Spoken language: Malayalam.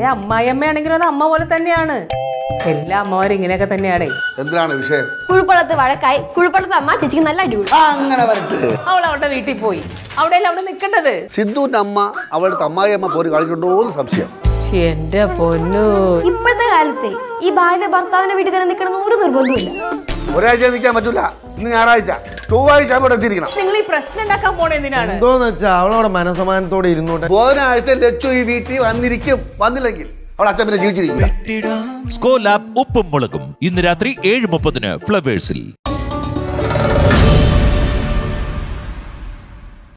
അതെ അമ്മായിയമ്മയാണെങ്കിലും അത് അമ്മ പോലെ തന്നെയാണ് എല്ലാ അമ്മമാരും ഇങ്ങനെയൊക്കെ തന്നെയാണേ എന്തിനാണ് വിഷയം കുഴിപ്പള്ളത്ത് വഴക്കായി കുഴിപ്പള്ളത്ത് അമ്മ ചേച്ചിക്ക് നല്ല അടിപൊളി ആ, അങ്ങനെ വരട്ടെ അവൾ അവളുടെ വീട്ടിൽ പോയി അവിടെയല്ല അവിടെ നിൽക്കേണ്ടത് സിദ്ധുവിന്റെ അമ്മ അവളുടെ അമ്മായി അമ്മ പോര് കളിക്കണ്ടോ എന്ന് സംശയം ശ്ശെ, എന്റെ പൊന്നു ഇപ്പോഴത്തെ കാലത്തെ ഈ ഭാര്യ ഭർത്താവിന്റെ വീട്ടിൽ തന്നെ നിൽക്കണം ഒരു നിർബന്ധമില്ല ഒരാഴ്ച നിൽക്കാൻ പറ്റൂല ഇന്ന് ഞായറാഴ്ച ചൊവ്വാഴ്ച അവിടെ എത്തിയിരിക്കണം നിങ്ങൾ ഈ പ്രശ്നം ഉണ്ടാക്കാൻ പോണ എന്തിനാണ് എന്തോന്ന് വെച്ചാ അവളവിടെ മനസമാനത്തോടെ ഇരുന്നോട്ടെ ബുധനാഴ്ച ലച്ചു ഈ വീട്ടിൽ വന്നിരിക്കും വന്നില്ലെങ്കിൽ അവൾ അച്ഛൻ പിന്നെ ജീവിച്ചിരിക്കുക സ്കോലാബ് ഉപ്പും മുളകും ഇന്ന് രാത്രി ഏഴ് മുപ്പതിന് ഫ്ലവേഴ്സിൽ